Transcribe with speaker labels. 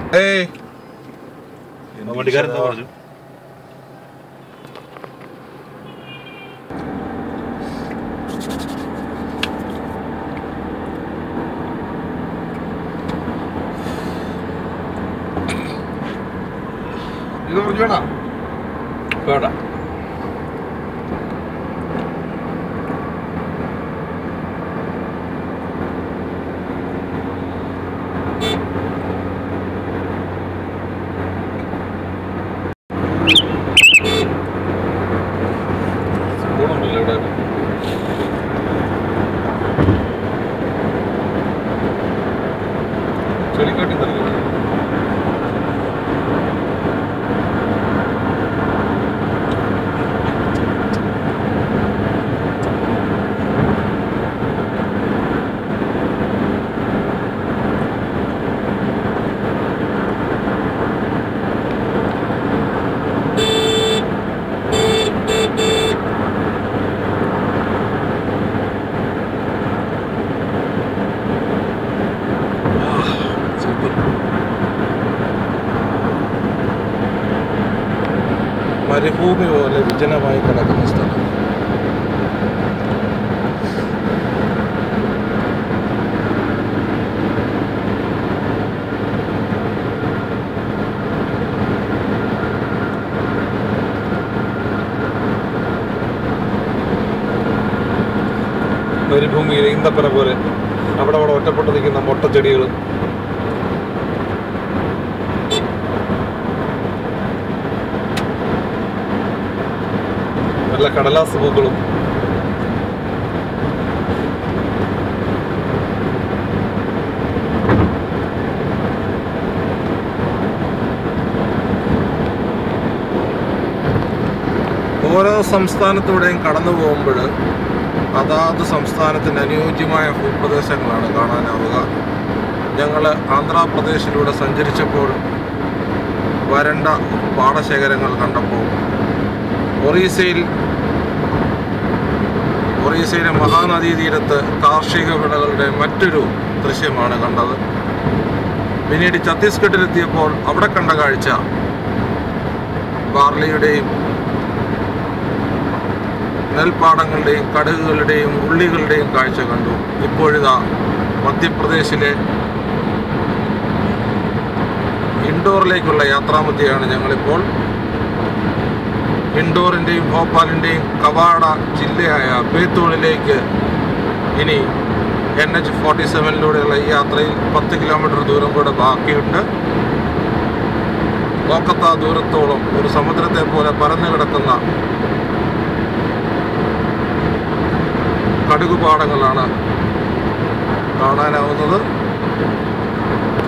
Speaker 1: ഏയ്
Speaker 2: വണ്ടിക്കാരൻ എന്താ പറഞ്ഞു
Speaker 1: ഇത് കുറച്ച് വേണോ
Speaker 2: വേണ്ട സ്പൂണുണ്ടല്ലോ ഇവിടെ ചെടിക്കാട്ടി തന്നെ സൂപ്പർ
Speaker 1: മരുഭൂമി പോലെ വിജനമായി കിടക്കുന്ന സ്ഥലം
Speaker 2: മരുഭൂമിയിലെ ഈന്തപ്പന പോലെ അവിടെ അവിടെ ഒറ്റപ്പെട്ട് നിൽക്കുന്ന മൊട്ടച്ചെടികൾ നല്ല കടലാസ് പൂക്കളും
Speaker 1: ഓരോ സംസ്ഥാനത്തൂടെയും കടന്നു പോകുമ്പോൾ അതാത് സംസ്ഥാനത്തിന് അനുയോജ്യമായ ഭൂപ്രദേശങ്ങളാണ് കാണാനാവുക ഞങ്ങൾ ആന്ധ്രാപ്രദേശിലൂടെ സഞ്ചരിച്ചപ്പോൾ വരണ്ട പാടശേഖരങ്ങൾ കണ്ടപ്പോൾ ഒറീസയിൽ ഒറീസയിലെ മഹാനദീ തീരത്ത് കാർഷിക വിളകളുടെ മറ്റൊരു ദൃശ്യമാണ് കണ്ടത് പിന്നീട് ഛത്തീസ്ഗഡിലെത്തിയപ്പോൾ അവിടെ കണ്ട കാഴ്ച ബാർലിയുടെയും നെൽപ്പാടങ്ങളുടെയും കടുകുകളുടെയും ഉള്ളികളുടെയും കാഴ്ച കണ്ടു ഇപ്പോഴിതാ മധ്യപ്രദേശിലെ ഇൻഡോറിലേക്കുള്ള യാത്രാമധ്യയാണ് ഞങ്ങളിപ്പോൾ ഇൻഡോറിൻ്റെയും ഭോപ്പാലിൻ്റെയും കവാട ജില്ലയായ ബേത്തൂളിലേക്ക് ഇനി എൻ എച്ച് ഫോർട്ടി സെവനിലൂടെയുള്ള ഈ യാത്രയിൽ പത്ത് കിലോമീറ്റർ ദൂരം കൂടെ ബാക്കിയുണ്ട് കൊൽക്കത്ത ദൂരത്തോളം ഒരു സമുദ്രത്തെ പോലെ പരന്നു കിടക്കുന്ന കടുകുപാടങ്ങളാണ് കാണാനാവുന്നത്